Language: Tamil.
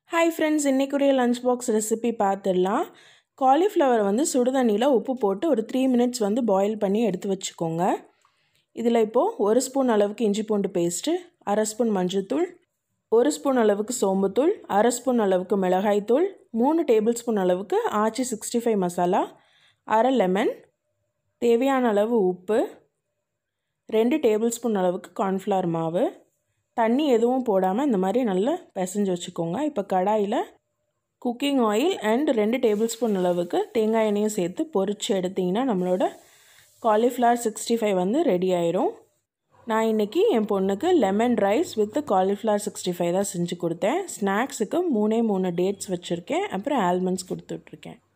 ஹாய் ஃப்ரெண்ட்ஸ் இன்றைக்குரிய லஞ்ச் பாக்ஸ் ரெசிபி பார்த்துடலாம் காலிஃப்ளவர் வந்து சுடுதண்ணியில் உப்பு போட்டு ஒரு த்ரீ மினிட்ஸ் வந்து பாயில் பண்ணி எடுத்து வச்சுக்கோங்க இதில் இப்போது ஒரு ஸ்பூன் அளவுக்கு இஞ்சி பூண்டு பேஸ்ட்டு அரை ஸ்பூன் மஞ்சள்தூள் ஒரு ஸ்பூன் அளவுக்கு சோம்புத்தூள் அரை ஸ்பூன் அளவுக்கு மிளகாய்த்தூள் மூணு டேபிள் ஸ்பூன் அளவுக்கு ஆச்சி சிக்ஸ்டி ஃபைவ் மசாலா அரை லெமன் தேவையான அளவு உப்பு ரெண்டு டேபிள் ஸ்பூன் அளவுக்கு கார்ன்ஃப்ளவர் மாவு தண்ணி எதுவும் போடாமல் இந்த மாதிரி நல்லா பிசைஞ்சு வச்சுக்கோங்க இப்போ கடாயில் குக்கிங் ஆயில் அண்ட் ரெண்டு டேபிள் ஸ்பூன் அளவுக்கு தேங்காய் எண்ணெயும் சேர்த்து பொரித்து எடுத்திங்கன்னா நம்மளோட காலிஃப்ளவர் சிக்ஸ்டி ஃபைவ் வந்து ரெடி ஆயிரும் நான் இன்றைக்கி என் பொண்ணுக்கு lemon rice with cauliflower sixty five தான் செஞ்சு கொடுத்தேன் ஸ்நாக்ஸுக்கு மூணே மூணு டேட்ஸ் வச்சுருக்கேன் அப்புறம் ஆல்மண்ட்ஸ் கொடுத்துட்ருக்கேன்